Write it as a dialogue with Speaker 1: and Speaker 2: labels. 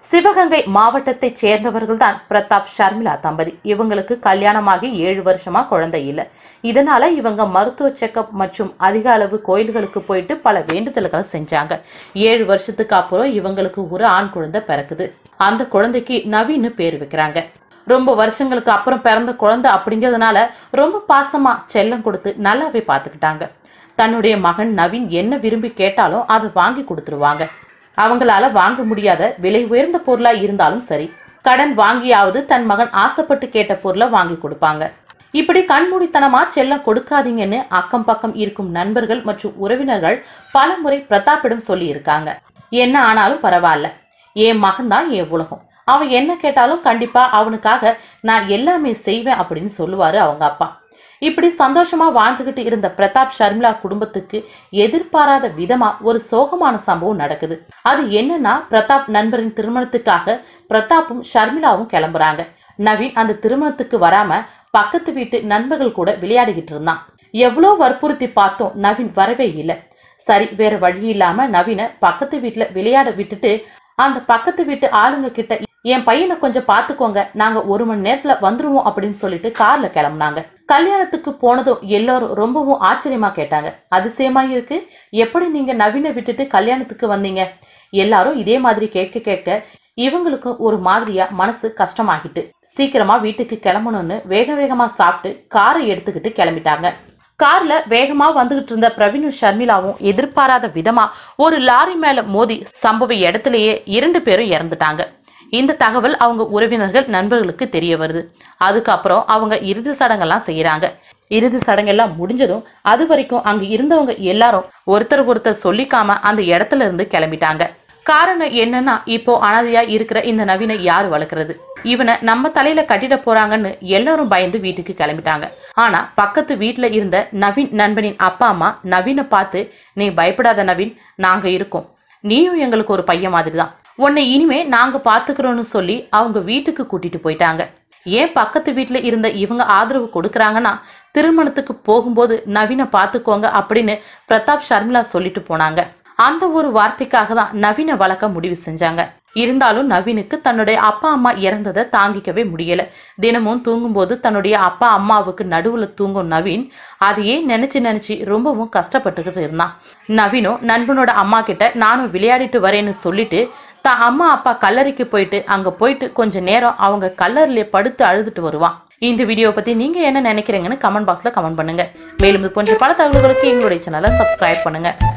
Speaker 1: சிவகங்கை மாவட்டத்தைச் சேர்ந்தவர்கள் தான் பிரதாப் ஷர்மிளா தம்பதி இவங்களுக்கு கல்யாணமாகி ஏழு வருஷமா குழந்தை இல்ல இதனால இவங்க மருத்துவ செக்கப் மற்றும் அதிக அளவு கோயில்களுக்கு போயிட்டு பல வேண்டுதல்கள் செஞ்சாங்க ஏழு வருஷத்துக்கு அப்புறம் இவங்களுக்கு ஒரு ஆண் குழந்தை பிறக்குது அந்த குழந்தைக்கு நவீன்னு பேர் வைக்கிறாங்க ரொம்ப வருஷங்களுக்கு அப்புறம் பிறந்த குழந்தை அப்படிங்கிறதுனால ரொம்ப பாசமா செல்லம் கொடுத்து நல்லாவே பார்த்துக்கிட்டாங்க தன்னுடைய மகன் நவீன் என்ன விரும்பி கேட்டாலும் அதை வாங்கி கொடுத்துருவாங்க அவங்களால வாங்க முடியாத விலை உயர்ந்த பொருளா இருந்தாலும் சரி கடன் வாங்கியாவது தன் மகன் ஆசைப்பட்டு கேட்ட பொருளை வாங்கி கொடுப்பாங்க இப்படி கண்மூடித்தனமா செல்லம் கொடுக்காதீங்கன்னு அக்கம் பக்கம் இருக்கும் நண்பர்கள் மற்றும் உறவினர்கள் பல முறை பிரதாப்பிடம் சொல்லி இருக்காங்க என்ன ஆனாலும் பரவாயில்ல என் மகன் தான் என் உலகம் அவன் என்ன கேட்டாலும் கண்டிப்பா அவனுக்காக நான் எல்லாமே செய்வேன் அப்படின்னு சொல்லுவாரு அவங்க அப்பா இப்படி சந்தோஷமா வாழ்ந்துகிட்டு இருந்த பிரதாப் ஷர்மிளா குடும்பத்துக்கு எதிர்பாராத விதமா ஒரு சோகமான சம்பவம் நடக்குது அது என்னன்னா பிரதாப் நண்பரின் திருமணத்துக்காக பிரதாப்பும் ஷர்மிளாவும் கிளம்புறாங்க நவீன் அந்த திருமணத்துக்கு வராம பக்கத்து வீட்டு நண்பர்கள் கூட விளையாடிக்கிட்டு இருந்தான் எவ்வளோ வற்புறுத்தி பார்த்தோம் நவீன் வரவே இல்லை சரி வேற வழி இல்லாம நவீனை பக்கத்து வீட்டுல விளையாட விட்டுட்டு அந்த பக்கத்து வீட்டு ஆளுங்க கிட்ட என் பையனை கொஞ்சம் பாத்துக்கோங்க நாங்க ஒரு மணி நேரத்துல வந்துருவோம் அப்படின்னு சொல்லிட்டு கார்ல கிளம்புனாங்க கல்யாணத்துக்கு போனதும் எல்லாரும் ரொம்பவும் ஆச்சரியமா கேட்டாங்க அதிசயமா இருக்கு எப்படி நீங்க நவீனை விட்டுட்டு கல்யாணத்துக்கு வந்தீங்க எல்லாரும் இதே மாதிரி கேட்க கேட்க இவங்களுக்கும் ஒரு மாதிரியா மனசு கஷ்டமாகிட்டு சீக்கிரமா வீட்டுக்கு கிளம்பணும்னு வேக வேகமா சாப்பிட்டு காரை எடுத்துக்கிட்டு கிளம்பிட்டாங்க கார்ல வேகமா வந்துகிட்டு இருந்த பிரவீனும் ஷர்மிளாவும் எதிர்பாராத விதமா ஒரு லாரி மேல மோதி சம்பவ இடத்திலேயே இரண்டு பேரும் இறந்துட்டாங்க இந்த தகவல் அவங்க உறவினர்கள் நண்பர்களுக்கு தெரிய வருது அதுக்கப்புறம் அவங்க இறுதி சடங்கெல்லாம் செய்யறாங்க இறுதி சடங்கெல்லாம் முடிஞ்சதும் அது வரைக்கும் அங்க இருந்தவங்க எல்லாரும் ஒருத்தர் ஒருத்தர் சொல்லிக்காம அந்த இடத்துல இருந்து கிளம்பிட்டாங்க காரணம் என்னன்னா இப்போ அனாதையா இருக்கிற இந்த நவீனை யார் வளர்க்கறது இவனை நம்ம தலையில கட்டிட போறாங்கன்னு எல்லாரும் பயந்து வீட்டுக்கு கிளம்பிட்டாங்க ஆனா பக்கத்து வீட்டுல இருந்த நவீன் நண்பனின் அப்பா அம்மா நவீனை பார்த்து நீ பயப்படாத நவீன் நாங்க இருக்கோம் நீயும் எங்களுக்கு ஒரு பையன் மாதிரி தான் உன்னை இனிமே நாங்க பாத்துக்கிறோம்னு சொல்லி அவங்க வீட்டுக்கு கூட்டிட்டு போயிட்டாங்க ஏன் பக்கத்து வீட்டுல இருந்த இவங்க ஆதரவு கொடுக்கறாங்கன்னா திருமணத்துக்கு போகும்போது நவீனை பார்த்துக்கோங்க அப்படின்னு பிரதாப் ஷர்மிளா சொல்லிட்டு போனாங்க அந்த ஒரு வார்த்தைக்காக தான் நவீனை வளர்க்க முடிவு செஞ்சாங்க இருந்தாலும் நவீனுக்கு தன்னுடைய அப்பா அம்மா இறந்ததை தாங்கிக்கவே முடியல தினமும் தூங்கும்போது தன்னுடைய அப்பா அம்மாவுக்கு நடுவுல தூங்கும் நவீன் அதையே நினைச்சு நினைச்சு ரொம்பவும் கஷ்டப்பட்டுக்கிட்டு இருந்தான் நவீனும் நண்பனோட அம்மா கிட்ட நானும் விளையாடிட்டு வரேன்னு சொல்லிட்டு தான் அம்மா அப்பா கல்லறைக்கு போயிட்டு அங்க போயிட்டு கொஞ்ச நேரம் அவங்க கல்லறையிலே படுத்து அழுதுட்டு வருவான் இந்த வீடியோ பத்தி நீங்க என்ன நினைக்கிறீங்கன்னு கமெண்ட் பாக்ஸ்ல கமெண்ட் பண்ணுங்க மேலும் இது போன்ற பல தகவல்களுக்கு எங்களுடைய சேனலை சப்ஸ்கிரைப் பண்ணுங்க